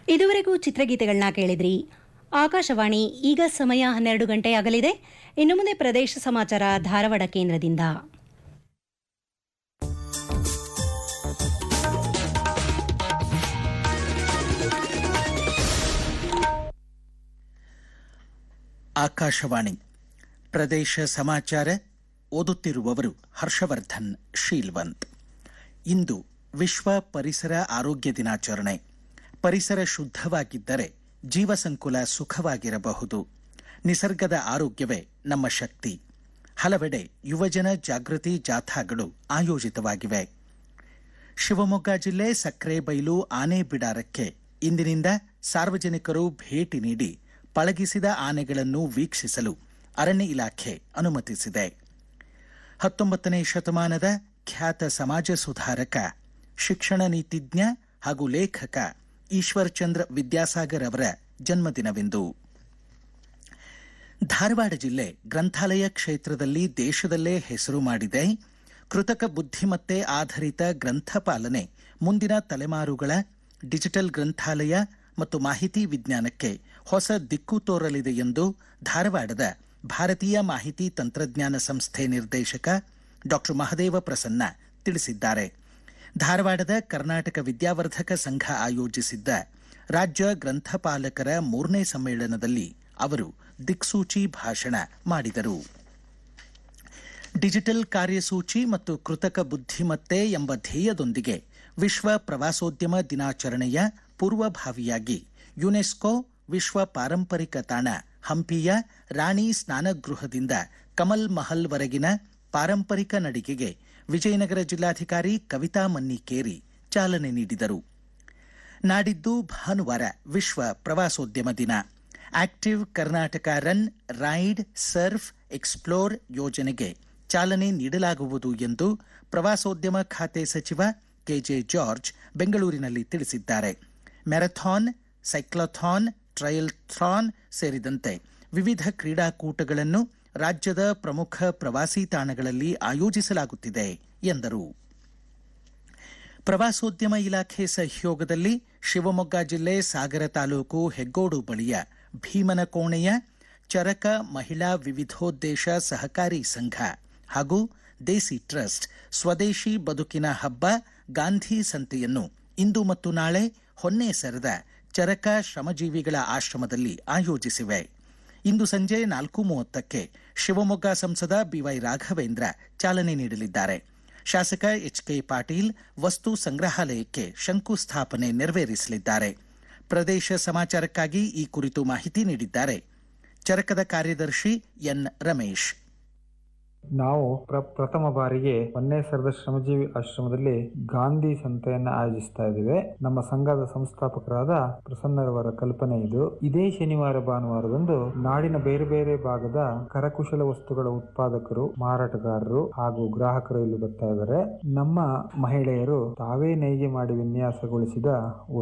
ಇದುವರೆಗೂ ಚಿತ್ರಗೀತೆಗಳನ್ನ ಕೇಳಿದ್ರಿ ಆಕಾಶವಾಣಿ ಈಗ ಸಮಯ ಹನ್ನೆರಡು ಗಂಟೆ ಆಗಲಿದೆ ಇನ್ನು ಮುಂದೆ ಪ್ರದೇಶ ಸಮಾಚಾರ ಧಾರವಾಡ ಕೇಂದ್ರದಿಂದ ಆಕಾಶವಾಣಿ ಪ್ರದೇಶ ಸಮಾಚಾರ ಓದುತ್ತಿರುವವರು ಹರ್ಷವರ್ಧನ್ ಶೀಲ್ವಂತ್ ಇಂದು ವಿಶ್ವ ಪರಿಸರ ಆರೋಗ್ಯ ದಿನಾಚರಣೆ ಪರಿಸರ ಶುದ್ಧವಾಗಿದ್ದರೆ ಜೀವಸಂಕುಲ ಸುಖವಾಗಿರಬಹುದು ನಿಸರ್ಗದ ಆರೋಗ್ಯವೇ ನಮ್ಮ ಶಕ್ತಿ ಹಲವೆಡೆ ಯುವಜನ ಜಾಗೃತಿ ಜಾಥಾಗಳು ಆಯೋಜಿತವಾಗಿವೆ ಶಿವಮೊಗ್ಗ ಜಿಲ್ಲೆ ಸಕ್ರೆಬೈಲು ಆನೆ ಬಿಡಾರಕ್ಕೆ ಇಂದಿನಿಂದ ಸಾರ್ವಜನಿಕರು ಭೇಟಿ ನೀಡಿ ಪಳಗಿಸಿದ ಆನೆಗಳನ್ನು ವೀಕ್ಷಿಸಲು ಅರಣ್ಯ ಇಲಾಖೆ ಅನುಮತಿಸಿದೆ ಹತ್ತೊಂಬತ್ತನೇ ಶತಮಾನದ ಖ್ಯಾತ ಸಮಾಜ ಸುಧಾರಕ ಶಿಕ್ಷಣ ನೀತಿಜ್ಞ ಹಾಗೂ ಲೇಖಕ ಈಶ್ವರ್ಚಂದ್ರ ವಿದ್ಯಾಸಾಗರ್ ಅವರ ಜನ್ಮದಿನವಿಂದು ಧಾರವಾಡ ಜಿಲ್ಲೆ ಗ್ರಂಥಾಲಯ ಕ್ಷೇತ್ರದಲ್ಲಿ ದೇಶದಲ್ಲೇ ಹೆಸರು ಮಾಡಿದೆ ಕೃತಕ ಬುದ್ಧಿಮತ್ತೆ ಆಧಾರಿತ ಗ್ರಂಥಪಾಲನೆ ಮುಂದಿನ ತಲೆಮಾರುಗಳ ಡಿಜಿಟಲ್ ಗ್ರಂಥಾಲಯ ಮತ್ತು ಮಾಹಿತಿ ವಿಜ್ಞಾನಕ್ಕೆ ಹೊಸ ದಿಕ್ಕು ತೋರಲಿದೆ ಎಂದು ಧಾರವಾಡದ ಭಾರತೀಯ ಮಾಹಿತಿ ತಂತ್ರಜ್ಞಾನ ಸಂಸ್ಥೆ ನಿರ್ದೇಶಕ ಡಾಕ್ಟರ್ ಮಹದೇವ ಪ್ರಸನ್ನ ತಿಳಿಸಿದ್ದಾರೆ ಧಾರವಾಡದ ಕರ್ನಾಟಕ ವಿದ್ಯಾವರ್ಧಕ ಸಂಘ ಆಯೋಜಿಸಿದ್ದ ರಾಜ್ಯ ಗ್ರಂಥಪಾಲಕರ ಮೂರನೇ ಸಮ್ಮೇಳನದಲ್ಲಿ ಅವರು ದಿಕ್ಸೂಚಿ ಭಾಷಣ ಮಾಡಿದರು ಡಿಜಿಟಲ್ ಕಾರ್ಯಸೂಚಿ ಮತ್ತು ಕೃತಕ ಬುದ್ಧಿಮತ್ತೆ ಎಂಬ ಧ್ಯೇಯದೊಂದಿಗೆ ವಿಶ್ವ ಪ್ರವಾಸೋದ್ಯಮ ದಿನಾಚರಣೆಯ ಪೂರ್ವಭಾವಿಯಾಗಿ ಯುನೆಸ್ಕೋ ವಿಶ್ವ ಪಾರಂಪರಿಕ ತಾಣ ಹಂಪಿಯ ರಾಣಿ ಸ್ನಾನಗೃಹದಿಂದ ಕಮಲ್ ಮಹಲ್ ವರೆಗಿನ ಪಾರಂಪರಿಕ ನಡಿಗೆಗೆ ವಿಜಯನಗರ ಜಿಲ್ಲಾಧಿಕಾರಿ ಕವಿತಾ ಮನ್ನಿಕೇರಿ ಚಾಲನೆ ನೀಡಿದರು ನಾಡಿದ್ದು ಭಾನುವಾರ ವಿಶ್ವ ಪ್ರವಾಸೋದ್ಯಮ ದಿನ active Karnataka run ride surf explore ಯೋಜನೆಗೆ ಚಾಲನೆ ನೀಡಲಾಗುವುದು ಎಂದು ಪ್ರವಾಸೋದ್ಯಮ ಖಾತೆ ಸಚಿವ ಕೆಜೆ ಜಾರ್ಜ್ ಬೆಂಗಳೂರಿನಲ್ಲಿ ತಿಳಿಸಿದ್ದಾರೆ ಮ್ಯಾರಥಾನ್ ಸೈಕ್ಲಥಾನ್ ಟ್ರಯಲ್ ಥಾನ್ ಸೇರಿದಂತೆ ವಿವಿಧ ಕ್ರೀಡಾಕೂಟಗಳನ್ನು ರಾಜ್ಯದ ಪ್ರಮುಖ ಪ್ರವಾಸಿ ತಾಣಗಳಲ್ಲಿ ಆಯೋಜಿಸಲಾಗುತ್ತಿದೆ ಎಂದರು ಪ್ರವಾಸೋದ್ಯಮ ಇಲಾಖೆ ಸಹಯೋಗದಲ್ಲಿ ಶಿವಮೊಗ್ಗ ಜಿಲ್ಲೆ ಸಾಗರ ತಾಲೂಕು ಹೆಗ್ಗೋಡು ಬಳಿಯ ಭೀಮನಕೋಣೆಯ ಚರಕ ಮಹಿಳಾ ವಿವಿಧೋದ್ದೇಶ ಸಹಕಾರಿ ಸಂಘ ಹಾಗೂ ದೇಸಿ ಟ್ರಸ್ಟ್ ಸ್ವದೇಶಿ ಬದುಕಿನ ಹಬ್ಬ ಗಾಂಧಿ ಸಂತೆಯನ್ನು ಇಂದು ಮತ್ತು ನಾಳೆ ಹೊನ್ನೆಸರದ ಚರಕ ಶ್ರಮಜೀವಿಗಳ ಆಶ್ರಮದಲ್ಲಿ ಆಯೋಜಿಸಿವೆ ಇಂದು ಸಂಜೆ ನಾಲ್ಕು ಮೂವತ್ತಕ್ಕೆ ಶಿವಮೊಗ್ಗ ಸಂಸದ ಬಿವೈ ರಾಘವೇಂದ್ರ ಚಾಲನೆ ನೀಡಲಿದ್ದಾರೆ ಶಾಸಕ ಎಚ್ ಕೆ ಪಾಟೀಲ್ ವಸ್ತು ಸಂಗ್ರಹಾಲಯಕ್ಕೆ ಶಂಕುಸ್ಥಾಪನೆ ನೆರವೇರಿಸಲಿದ್ದಾರೆ ಪ್ರದೇಶ ಸಮಾಚಾರಕ್ಕಾಗಿ ಈ ಕುರಿತು ಮಾಹಿತಿ ನೀಡಿದ್ದಾರೆ ಚರಕದ ಕಾರ್ಯದರ್ಶಿ ಎನ್ ರಮೇಶ್ ನಾವು ಪ್ರ ಪ್ರಥಮ ಬಾರಿಗೆ ಹೊನ್ನೇಸರದ ಶ್ರಮಜೀವಿ ಆಶ್ರಮದಲ್ಲಿ ಗಾಂಧಿ ಸಂತೆಯನ್ನ ಆಯೋಜಿಸ್ತಾ ಇದ್ದೇವೆ ನಮ್ಮ ಸಂಘದ ಸಂಸ್ಥಾಪಕರಾದ ಪ್ರಸನ್ನರವರ ಕಲ್ಪನೆ ಇದು ಇದೇ ಶನಿವಾರ ಭಾನುವಾರದಂದು ನಾಡಿನ ಬೇರೆ ಬೇರೆ ಭಾಗದ ಕರಕುಶಲ ವಸ್ತುಗಳ ಉತ್ಪಾದಕರು ಮಾರಾಟಗಾರರು ಹಾಗೂ ಗ್ರಾಹಕರು ಇಲ್ಲಿ ಬರ್ತಾ ಇದ್ದಾರೆ ನಮ್ಮ ಮಹಿಳೆಯರು ತಾವೇ ನೇಯ್ಗೆ ಮಾಡಿ ವಿನ್ಯಾಸಗೊಳಿಸಿದ